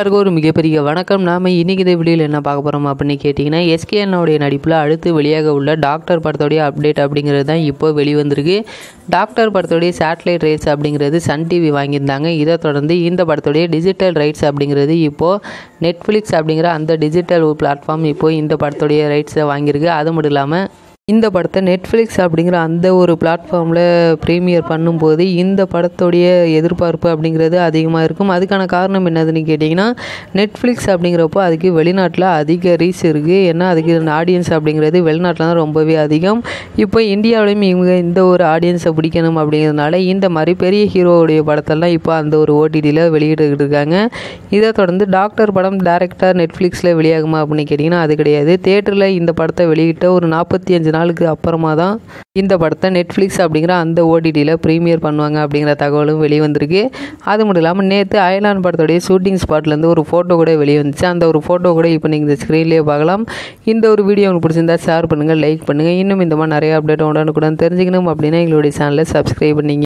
எல்லாருக்கும் ஒரு மிகப்பெரிய வணக்கம் நாம் இன்றைக்கி இந்த வீடியோவில் என்ன பார்க்க போகிறோம் அப்படின்னு கேட்டிங்கன்னா எஸ்கேஎன்னோடைய நடிப்பில் அடுத்து வெளியாக உள்ள டாக்டர் படத்தோடைய அப்டேட் அப்படிங்கிறது தான் இப்போ வெளிவந்திருக்கு டாக்டர் படத்தோடைய சேட்டலைட் ரைட்ஸ் அப்படிங்கிறது சன் டிவி வாங்கியிருந்தாங்க இதை தொடர்ந்து இந்த படத்தோடைய டிஜிட்டல் ரைட்ஸ் அப்படிங்கிறது இப்போது நெட்ஃப்ளிக்ஸ் அப்படிங்கிற அந்த டிஜிட்டல் பிளாட்ஃபார்ம் இப்போது இந்த படத்தோடைய ரைட்ஸை வாங்கியிருக்கு அது மட்டும் இல்லாமல் இந்த படத்தை நெட்ஃப்ளிக்ஸ் அப்படிங்கிற அந்த ஒரு பிளாட்ஃபார்மில் ப்ரீமியர் பண்ணும்போது இந்த படத்துடைய எதிர்பார்ப்பு அப்படிங்கிறது அதிகமாக இருக்கும் அதுக்கான காரணம் என்னதுன்னு கேட்டிங்கன்னா நெட்ஃப்ளிக்ஸ் அப்படிங்கிறப்போ அதுக்கு வெளிநாட்டில் அதிக ரீச் இருக்குது ஏன்னா அதுக்கு ஆடியன்ஸ் அப்படிங்கிறது வெளிநாட்டில் தான் ரொம்பவே அதிகம் இப்போ இந்தியாவிலையும் இவங்க இந்த ஒரு ஆடியன்ஸை பிடிக்கணும் அப்படிங்கிறதுனால இந்த மாதிரி பெரிய ஹீரோவுடைய படத்தெல்லாம் இப்போ அந்த ஒரு ஓடிடியில் வெளியிட்டுக்கிட்டு இருக்காங்க இதை தொடர்ந்து டாக்டர் படம் டேரக்டர் நெட்ஃப்ளிக்ஸில் வெளியாகுமா அப்படின்னு கேட்டிங்கன்னா அது கிடையாது தேட்டரில் இந்த படத்தை வெளியிட்ட ஒரு நாற்பத்தி அஞ்சு நாளுக்கு அப்புறமா தான் இந்த படத்தை நெட்ஃப்ளிக்ஸ் அப்படிங்கிற அந்த ஓடிடியில் ப்ரீமியர் பண்ணுவாங்க அப்படிங்கிற தகவலும் வெளிவந்திருக்கு அது மட்டும் இல்லாமல் நேற்று அயலான் படத்துடைய ஷூட்டிங் ஸ்பாட்லேருந்து ஒரு ஃபோட்டோ கூட வெளியே வந்துச்சு அந்த ஒரு ஃபோட்டோ கூட இப்போ நீங்கள் இந்த ஸ்க்ரீன்லேயே பார்க்கலாம் இந்த ஒரு வீடியோ உங்களுக்கு பிடிச்சிருந்தா ஷேர் பண்ணுங்கள் லைக் பண்ணுங்கள் இன்னும் இந்த மாதிரி நிறைய அப்டேட் உடனுக்குடன் தெரிஞ்சுக்கணும் அப்படின்னா எங்களுடைய சேனலை சப்ஸ்கிரைப் பண்ணிங்க